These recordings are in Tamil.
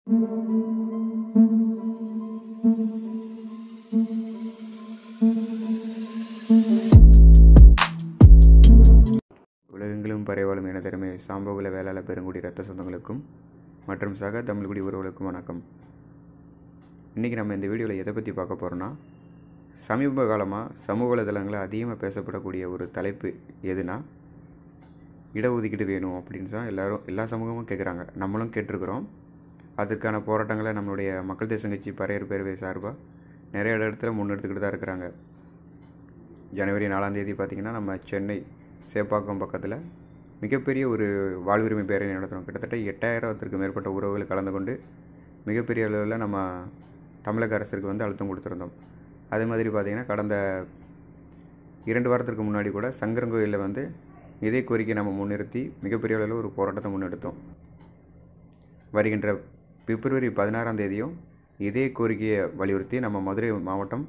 உலகெங்கிலும் பறைவாழும் எனதருமை சாம்பகுல வேளாள பெருங்குடி ரத்த சொந்தங்களுக்கும் மற்றும் சக தமிழ்குடி உறவுகளுக்கும் வணக்கம் இன்றைக்கி நம்ம இந்த வீடியோவில் எதை பற்றி பார்க்க போகிறோன்னா சமீப காலமாக சமூக வலைதளங்களில் அதிகமாக பேசப்படக்கூடிய ஒரு தலைப்பு எதுனா இடஒதுக்கீடு வேணும் அப்படின்னு தான் எல்லோரும் எல்லா சமூகமும் கேட்குறாங்க நம்மளும் கேட்டிருக்கிறோம் அதுக்கான போராட்டங்களை நம்மளுடைய மக்கள் தேசம் கட்சி பறையர் பேரவை சார்பாக நிறைய இடத்துல முன்னெடுத்துக்கிட்டு தான் இருக்கிறாங்க ஜனவரி நாலாம் தேதி பார்த்திங்கன்னா நம்ம சென்னை சேப்பாக்கம் பக்கத்தில் மிகப்பெரிய ஒரு வாழ்வுரிமை பேரணி நடத்துகிறோம் கிட்டத்தட்ட எட்டாயிரத்திற்கு மேற்பட்ட உறவுகள் கலந்து கொண்டு மிகப்பெரிய அளவில் நம்ம தமிழக அரசிற்கு வந்து அழுத்தம் கொடுத்துருந்தோம் அதே மாதிரி பார்த்திங்கன்னா கடந்த இரண்டு வாரத்திற்கு முன்னாடி கூட சங்கரங்கோயிலில் வந்து இதே கோரிக்கை நம்ம முன்னிறுத்தி மிகப்பெரிய அளவில் ஒரு போராட்டத்தை முன்னெடுத்தோம் வருகின்ற பிப்ரவரி பதினாறாம் தேதியும் இதே கோரிக்கையை வலியுறுத்தி நம்ம மதுரை மாவட்டம்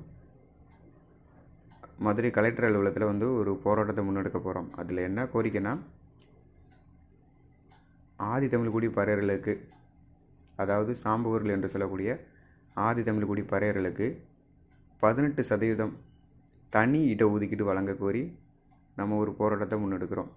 மதுரை கலெக்டர் அலுவலகத்தில் வந்து ஒரு போராட்டத்தை முன்னெடுக்க போகிறோம் அதில் என்ன கோரிக்கைனா ஆதி தமிழ்குடி பறையர்களுக்கு அதாவது சாம்பவர்கள் என்று சொல்லக்கூடிய ஆதி தமிழ்குடி பறையர்களுக்கு பதினெட்டு சதவீதம் தனி இடஒதுக்கீடு வழங்க கோரி நம்ம ஒரு போராட்டத்தை முன்னெடுக்கிறோம்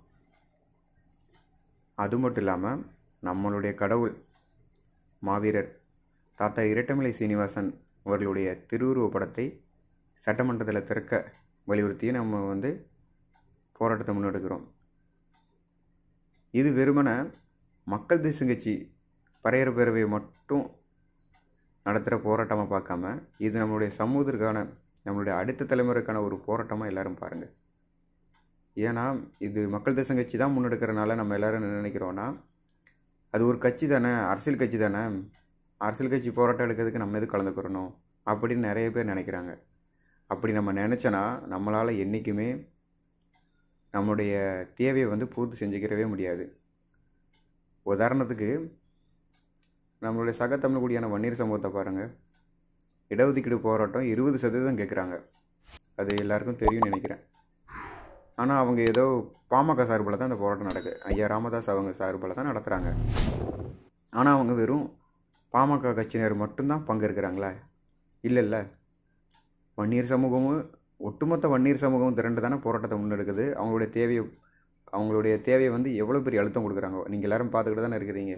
அது மட்டும் இல்லாமல் நம்மளுடைய கடவுள் மாவீரர் தாத்தா இரட்டமலை சீனிவாசன் அவர்களுடைய திருவுருவ படத்தை சட்டமன்றத்தில் திறக்க வலியுறுத்தி நம்ம வந்து போராட்டத்தை முன்னெடுக்கிறோம் இது வெறுமன மக்கள் தேசம் கட்சி பறையர் பேரவை மட்டும் நடத்துகிற போராட்டமாக பார்க்காம இது நம்மளுடைய சமூகத்திற்கான நம்மளுடைய அடுத்த தலைமுறைக்கான ஒரு போராட்டமாக எல்லாரும் பாருங்கள் ஏன்னா இது மக்கள் தேசம் கட்சி தான் முன்னெடுக்கிறனால நம்ம எல்லோரும் என்ன நினைக்கிறோன்னா அது ஒரு கட்சி தானே அரசியல் கட்சி தானே அரசியல் கட்சி போராட்டம் எடுக்கிறதுக்கு நம்ம எது கலந்துக்கிறணும் அப்படின்னு நிறைய பேர் நினைக்கிறாங்க அப்படி நம்ம நினச்சோன்னா நம்மளால் என்றைக்குமே நம்மளுடைய தேவையை வந்து பூர்த்தி செஞ்சுக்கிறவே முடியாது உதாரணத்துக்கு நம்மளுடைய சக தமிழ்குடியான வன்னியர் சமூகத்தை பாருங்கள் இடஒதுக்கீடு போராட்டம் இருபது சதவீதம் கேட்குறாங்க அது எல்லாருக்கும் தெரியும்னு நினைக்கிறேன் ஆனால் அவங்க ஏதோ பாமக சார்பில் தான் அந்த போராட்டம் நடக்குது ஐயா ராமதாஸ் அவங்க சார்பில் தான் நடத்துகிறாங்க ஆனால் அவங்க வெறும் பாமக கட்சியினர் மட்டும்தான் பங்கேற்கிறாங்களா இல்லை இல்லை வன்னியர் சமூகமும் ஒட்டுமொத்த வன்னியர் சமூகமும் திரண்டு தானே போராட்டத்தை முன்னெடுக்குது அவங்களுடைய தேவையை அவங்களுடைய தேவையை வந்து எவ்வளோ பெரிய அழுத்தம் கொடுக்குறாங்க நீங்கள் எல்லோரும் பார்த்துக்கிட்டு தானே இருக்கிறீங்க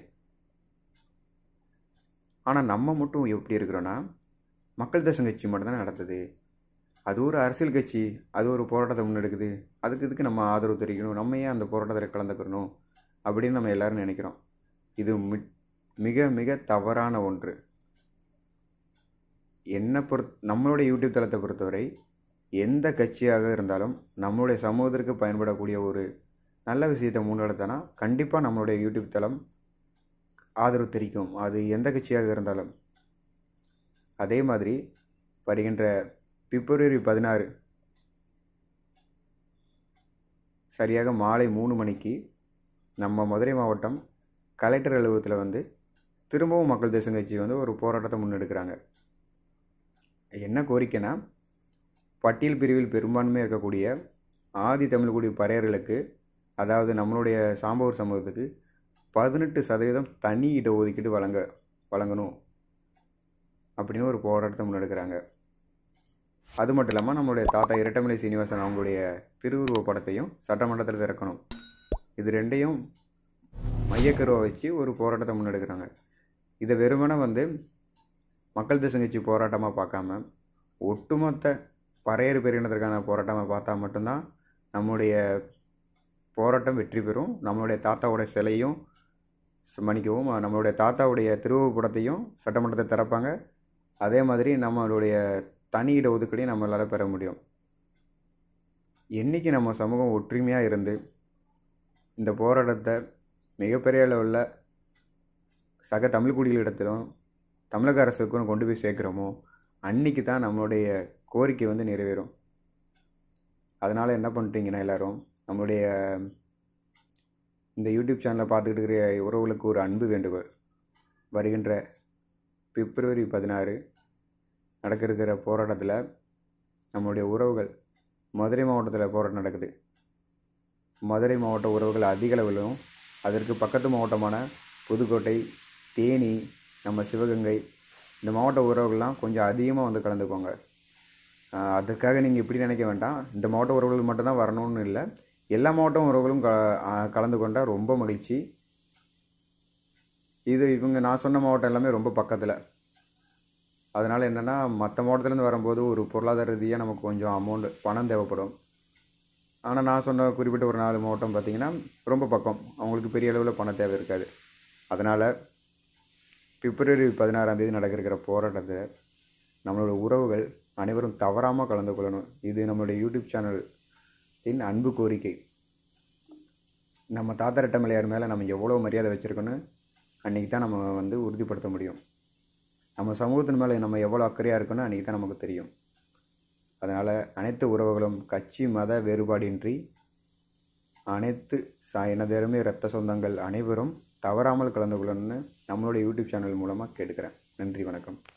ஆனால் நம்ம மட்டும் எப்படி இருக்கிறோன்னா மக்கள் தேசம் கட்சி மட்டும்தானே நடத்துது அது ஒரு அரசியல் கட்சி அது ஒரு போராட்டத்தை முன்னெடுக்குது அதுக்கு இதுக்கு நம்ம ஆதரவு தெரிவிக்கணும் நம்ம ஏன் அந்த போராட்டத்தில் கலந்துக்கணும் அப்படின்னு நம்ம எல்லோரும் நினைக்கிறோம் இது மிக மிக தவறான ஒன்று என்னை பொறுத் நம்மளுடைய யூடியூப் தளத்தை பொறுத்தவரை எந்த கட்சியாக இருந்தாலும் நம்மளுடைய சமூகத்திற்கு பயன்படக்கூடிய ஒரு நல்ல விஷயத்தை முன்னெடுத்தனா கண்டிப்பாக நம்மளுடைய யூடியூப் தளம் ஆதரவு தெரிவிக்கும் அது எந்த கட்சியாக இருந்தாலும் அதே மாதிரி வருகின்ற பிப்ரவரி பதினாறு சரியாக மாலை மூணு மணிக்கு நம்ம மதுரை மாவட்டம் கலெக்டர் அலுவலகத்தில் வந்து திரும்பவும் மக்கள் தேசம் கட்சி வந்து ஒரு போராட்டத்தை முன்னெடுக்கிறாங்க என்ன கோரிக்கைனா பட்டியல் பிரிவில் பெரும்பான்மையாக இருக்கக்கூடிய ஆதி தமிழ்குடி பறையர்களுக்கு அதாவது நம்மளுடைய சாம்பவர் சமூகத்துக்கு பதினெட்டு சதவீதம் தனி இடஒதுக்கீடு வழங்க வழங்கணும் அப்படின்னு ஒரு போராட்டத்தை முன்னெடுக்கிறாங்க அது மட்டும் இல்லாமல் நம்மளுடைய தாத்தா இரட்டமலை சீனிவாசன் அவங்களுடைய திருவுருவ படத்தையும் சட்டமன்றத்தில் திறக்கணும் இது ரெண்டையும் மையக்கருவை வச்சு ஒரு போராட்டத்தை முன்னெடுக்கிறாங்க இதை வெறுமனே வந்து மக்கள் தேசம் கட்சி போராட்டமாக பார்க்காம ஒட்டுமொத்த பறையறு பெறினதற்கான போராட்டமாக பார்த்தா மட்டும்தான் நம்முடைய போராட்டம் வெற்றி பெறும் நம்மளுடைய தாத்தாவோட சிலையும் மன்னிக்கவும் நம்மளுடைய தாத்தாவுடைய திருவுப்படத்தையும் சட்டமன்றத்தை திறப்பாங்க அதே மாதிரி நம்மளுடைய தனி இட ஒதுக்கீடையும் நம்மளால் பெற முடியும் என்றைக்கு நம்ம சமூகம் ஒற்றுமையாக இருந்து இந்த போராட்டத்தை மிகப்பெரிய அளவில் சக தமிழ்குடிகளிடத்திலும் தமிழக அரசுக்கும் கொண்டு போய் சேர்க்குறோமோ அன்றைக்கி தான் நம்மளுடைய கோரிக்கை வந்து நிறைவேறும் அதனால் என்ன பண்ணிட்டீங்கன்னா எல்லோரும் நம்மளுடைய இந்த யூடியூப் சேனலை பார்த்துக்கிட்டு இருக்கிற உறவுகளுக்கு ஒரு அன்பு வேண்டுகோள் வருகின்ற பிப்ரவரி பதினாறு நடக்க இருக்கிற போராட்டத்தில் நம்மளுடைய உறவுகள் மதுரை மாவட்டத்தில் போராட்டம் நடக்குது மதுரை மாவட்ட உறவுகள் அதிக அளவிலும் அதற்கு பக்கத்து மாவட்டமான புதுக்கோட்டை தேனி நம்ம சிவகங்கை இந்த மாவட்ட உறவுகள்லாம் கொஞ்சம் அதிகமாக வந்து கலந்துக்கோங்க ஆஹ் அதுக்காக நீங்கள் இப்படி நினைக்க வேண்டாம் இந்த மாவட்ட உறவுகள் மட்டும்தான் வரணும்னு இல்லை எல்லா மாவட்ட உறவுகளும் க ஆஹ் கலந்து கொண்டால் ரொம்ப மகிழ்ச்சி இது இவங்க நான் சொன்ன மாவட்டம் எல்லாமே ரொம்ப பக்கத்தில் அதனால் என்னென்னா மற்ற மாவட்டத்துலேருந்து வரும்போது ஒரு பொருளாதார ரீதியாக நமக்கு கொஞ்சம் அமௌண்ட் பணம் தேவைப்படும் ஆனால் நான் சொன்ன குறிப்பிட்ட ஒரு நாலு மாவட்டம் பார்த்திங்கன்னா ரொம்ப பக்கம் அவங்களுக்கு பெரிய அளவில் பண தேவை இருக்காது அதனால் பிப்ரவரி பதினாறாம் தேதி நடக்க இருக்கிற போராட்டத்தில் நம்மளோட உறவுகள் அனைவரும் தவறாமல் கலந்து கொள்ளணும் இது நம்மளுடைய யூடியூப் சேனலின் அன்பு கோரிக்கை நம்ம தாத்தா ரெட்டமலையார் மேலே நம்ம எவ்வளோ மரியாதை வச்சுருக்கோன்னு அன்றைக்கி தான் நம்ம வந்து உறுதிப்படுத்த முடியும் நம்ம சமூகத்தின் மேலே நம்ம எவ்வளோ அக்கறையாக இருக்கோன்னு அன்றைக்கி தான் நமக்கு தெரியும் அதனால் அனைத்து உறவுகளும் கட்சி மத வேறுபாடின்றி அனைத்து ச இனதேருமே இரத்த சொந்தங்கள் அனைவரும் தவறாமல் கலந்து கொள்ளணும்னு நம்மளுடைய யூடியூப் சேனல் மூலமாக கேட்டுக்கிறேன் நன்றி வணக்கம்